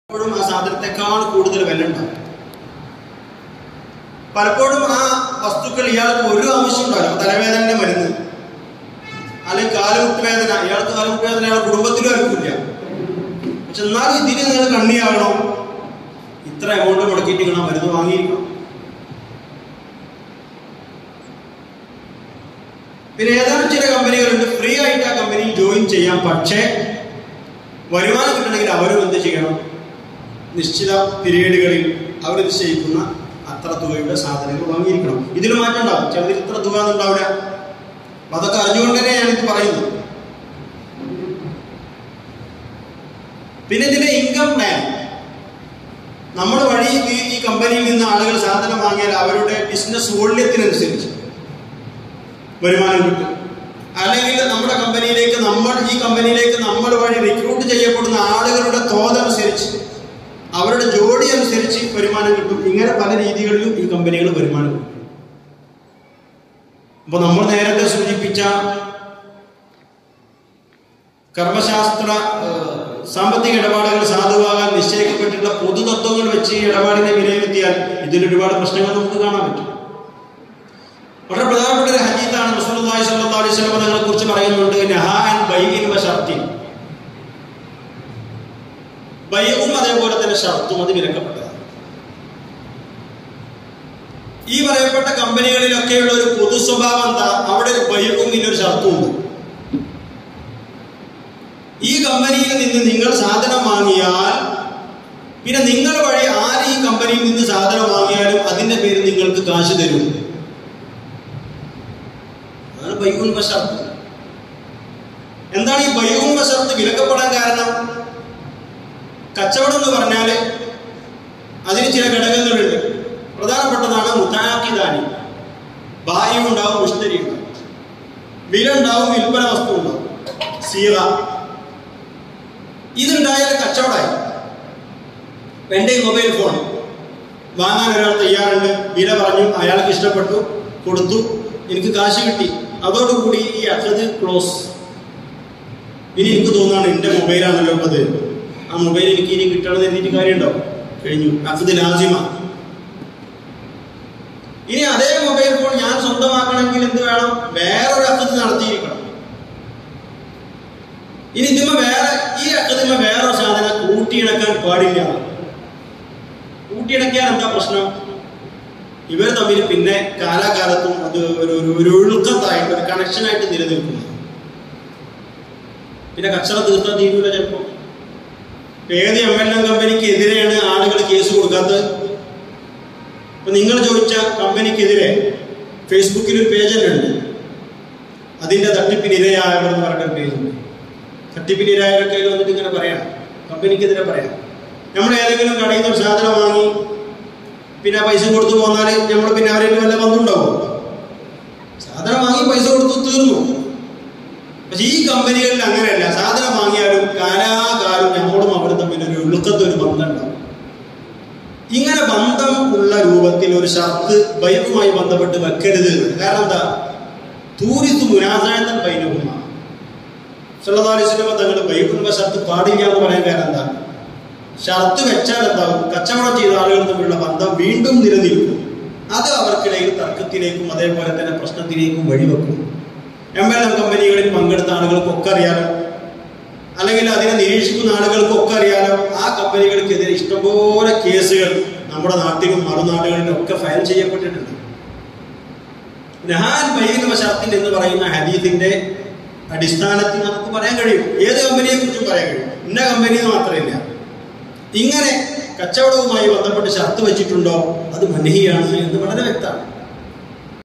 പലപ്പോഴും ആ സാധനത്തെക്കാൾ കൂടുതൽ വില ഉണ്ടാവും പലപ്പോഴും ആ വസ്തുക്കൾ ഇയാൾക്ക് ഒരു ആവശ്യം ഉണ്ടാവില്ല തലവേദനയുടെ മരുന്ന് അല്ലെങ്കിൽ കാലുമുട്ട് വേദന ഇയാൾക്ക് കാലുമുട്ട് വേദന ഇയാളുടെ കുടുംബത്തിലും ആർക്കില്ല പക്ഷെ എന്നാലും ഇതിന് നിങ്ങൾ കണ്ണിയാകണം ഇത്ര എമൗണ്ട് മുടക്കിയിട്ട് നിങ്ങൾ ആ മരുന്ന് വാങ്ങിയിരിക്കണം പിന്നെ ഏതാനും ചില കമ്പനികളുണ്ട് ഫ്രീ ആയിട്ട് ആ കമ്പനിയിൽ ജോയിൻ ചെയ്യാം പക്ഷേ വരുമാനം കിട്ടണമെങ്കിൽ അവരും എന്ത് ചെയ്യണം നിശ്ചിത പീരീഡുകളിൽ അവർ നിശ്ചയിക്കുന്ന അത്ര തുകയുടെ സാധനങ്ങൾ വാങ്ങിയിരിക്കണം ഇതിൽ മാറ്റം ഉണ്ടാവും ചിലതിൽ ഇത്ര തുക ഒന്നും ഉണ്ടാവില്ല അപ്പൊ അതൊക്കെ അറിഞ്ഞുകൊണ്ട് തന്നെ ഞാനിത് പറയുന്നു പിന്നെ ഇതിന്റെ ഇൻകം പ്ലാൻ നമ്മൾ വഴി ഈ ഈ കമ്പനിയിൽ നിന്ന് ആളുകൾ സാധനം വാങ്ങിയാൽ അവരുടെ ബിസിനസ് മൂല്യത്തിനനുസരിച്ച് വരുമാനം കിട്ടും അല്ലെങ്കിൽ നമ്മുടെ കമ്പനിയിലേക്ക് നമ്മൾ ഈ കമ്പനിയിലേക്ക് നമ്മൾ വഴി റിക്രൂട്ട് ചെയ്യപ്പെടുന്ന ആളുകളുടെ തോതനുസരിച്ച് അവരുടെ ജോഡി അനുസരിച്ച് വരുമാനം കിട്ടും ഇങ്ങനെ പല രീതികളിലും ഈ കമ്പനികൾ വരുമാനം കിട്ടും അപ്പൊ നമ്മൾ നേരത്തെ സൂചിപ്പിച്ച കർമ്മശാസ്ത്ര ഏഹ്, സാമ്പത്തിക ഇടപാടുകൾ സാധുവാകാൻ നിശ്ചയിക്കപ്പെട്ടിട്ടുള്ള പൊതുതത്വങ്ങൾ വെച്ച് ഈ ഇടപാടിനെ വിലയിരുത്തിയാൽ ഇതിൽ ഒരുപാട് പ്രശ്നങ്ങൾ നമുക്ക് കാണാൻ പറ്റും വളരെ പ്രധാനപ്പെട്ട ഒരു ഹദീത്താണ് റസൂലുള്ളാഹി സ്വല്ലല്ലാഹു അലൈഹി വസല്ലം തങ്ങളെ കുറിച്ച് പറയുന്നുണ്ട് നഹാൻ ബൈഇൻ വ ഷർത്തിൻ ബൈഉം അതേപോലെ തന്നെ ഷർത്തും അത് വിലക്കപ്പെട്ടതാണ് ഈ പറയപ്പെട്ട കമ്പനികളിലൊക്കെയുള്ള ഒരു പൊതു സ്വഭാവം എന്താ അവിടെ ഒരു ബൈഉം പിന്നെ ഒരു ഷർത്തും ഉണ്ട് ഈ കമ്പനിയിൽ നിന്ന് നിങ്ങൾ സാധനം വാങ്ങിയാൽ പിന്നെ നിങ്ങൾ വഴി ആര് ഈ കമ്പനിയിൽ നിന്ന് സാധനം വാങ്ങിയാലും അതിന്റെ പേര് നിങ്ങൾക്ക് കാശ് തരും അതാണ് ബൈഉൻ വശർത്ത് എന്താണ് ഈ ബൈഉൻ വശർത്ത് വിലക്കപ്പെടാൻ കാരണം കച്ചവടം എന്ന് പറഞ്ഞാൽ അതിന് ചില ഘടകങ്ങളുണ്ട് പ്രധാനപ്പെട്ടതാണ് മുത്താക്കിദാനി ബാഹ്യം ഉണ്ടാവും മുഷ്തരി ഉണ്ടാവും വില ഉണ്ടാവും വിൽപ്പന വസ്തു ഉണ്ടാവും സീറ ഇതുണ്ടായാൽ കച്ചവടമായി എൻ്റെ ഈ മൊബൈൽ ഫോൺ വാങ്ങാൻ ഒരാൾ തയ്യാറുണ്ട് വില പറഞ്ഞു അയാൾക്ക് ഇഷ്ടപ്പെട്ടു കൊടുത്തു എനിക്ക് കാശ് കിട്ടി അതോടുകൂടി ഈ അക്കത് ക്ലോസ് ഇനി എനിക്ക് തോന്നുകയാണ് എൻ്റെ മൊബൈലാണല്ലോ ഇപ്പത് ആ മൊബൈൽ എനിക്ക് ഇനി കിട്ടണമെന്ന് എഴുതിയിട്ട് കാര്യമുണ്ടോ കഴിഞ്ഞു അക്കത് ലാസിമ ഇനി അതേ മൊബൈൽ ഫോൺ ഞാൻ സ്വന്തമാക്കണമെങ്കിൽ എന്ത് വേണം വേറൊരു അക്കത്ത് നടത്തിയിരിക്കണം ഇനി ഇതിമ വേറെ ഈ അക്കത്തിമ വേറെ സാധനം കൂട്ടിയിണക്കാൻ പാടില്ല കൂട്ടിയിണക്കാൻ എന്താ പ്രശ്നം ഇവർ തമ്മിൽ പിന്നെ കാലാകാലത്തും അത് ഒരു ഒരു ഒരു ഒഴുക്കത്തായിട്ട് ഒരു കണക്ഷനായിട്ട് നിലനിൽക്കുന്നു പിന്നെ കച്ചറ തീർത്താൽ തീരൂല ചിലപ്പോൾ ഏത് എം എൽ എം കമ്പനിക്ക് എതിരെയാണ് ആളുകൾ കേസ് കൊടുക്കാത്തത് ഇപ്പൊ നിങ്ങൾ ചോദിച്ച കമ്പനിക്കെതിരെ ഫേസ്ബുക്കിൽ ഒരു പേജ് തന്നെ ഉണ്ട് അതിന്റെ തട്ടിപ്പിനിരയായവർ എന്ന് പറഞ്ഞ പേജ് ഉണ്ട് തട്ടിപ്പിനിരയായവരൊക്കെ അതിൽ വന്നിട്ട് ഇങ്ങനെ പറയാം കമ്പനിക്കെതിരെ പറയാം നമ്മൾ ഏതെങ്കിലും കടയിൽ നിന്ന് ഒരു സാധനം വാങ്ങി പിന്നെ പൈസ കൊടുത്തു പോന്നാൽ നമ്മൾ പിന്നെ ആരെങ്കിലും വല്ല ബന്ധമുണ്ടാവും സാധനം വാങ്ങി പൈസ കൊടുത്തു തീർന്നു പക്ഷെ ഈ കമ്പനികളിൽ അങ്ങനെയല്ല സാധനം വാങ്ങിയാലും കാലാകാലം നമ്മളും അവർ തമ്മിൽ ഒരു ഒഴുക്കത്തെ ഒരു ബന്ധം ഉണ്ടാവും ഇങ്ങനെ ബന്ധം ഉള്ള രൂപത്തിൽ ഒരു ഷർത്ത് ബൈക്കുമായി ബന്ധപ്പെട്ട് വെക്കരുത് കാരണം എന്താ തൂരിത്ത് മുനാസായത്തൻ ബൈനവുമാണ് സുല്ലാസ്ലമ തങ്ങൾ ബൈക്കുള്ള ഷർത്ത് പാടില്ല എന്ന് പറയാൻ കാരണം എന്താ ഷർത്ത് വെച്ചാൽ എന്താവും കച്ചവടം ചെയ്ത ആളുകൾ തമ്മിലുള്ള ബന്ധം വീണ്ടും നിലനിൽക്കും അത് അവർക്കിടയിൽ തർക്കത്തിലേക്കും അതേപോലെ തന്നെ പ്രശ്നത്തിലേക്കും വഴിവെക്കും എം എൽ എം കമ്പനികളിൽ പങ്കെടുത്ത ആളുകൾക്കൊക്കെ അറിയാലോ അല്ലെങ്കിൽ അതിനെ നിരീക്ഷിക്കുന്ന ആളുകൾക്കൊക്കെ അറിയാലോ ആ കമ്പനികൾക്കെതിരെ ഇഷ്ടംപോലെ കേസുകൾ നമ്മുടെ നാട്ടിലും മറുനാടുകളിലും ഒക്കെ ഫയൽ ചെയ്യപ്പെട്ടിട്ടുണ്ട് നഹാൻ ബൈന ഷർത്തിൻ എന്ന് പറയുന്ന ഹദീസിന്റെ അടിസ്ഥാനത്തിൽ നമുക്ക് പറയാൻ കഴിയും ഏത് കമ്പനിയെ കുറിച്ചും പറയാൻ കഴിയും ഇന്ന കമ്പനി എന്ന് മാത്രമില്ല ഇങ്ങനെ കച്ചവടവുമായി ബന്ധപ്പെട്ട് ഷർത്ത് വെച്ചിട്ടുണ്ടോ അത് മൻഹിയാണ് എന്ന് വളരെ വ്യക്തമാണ്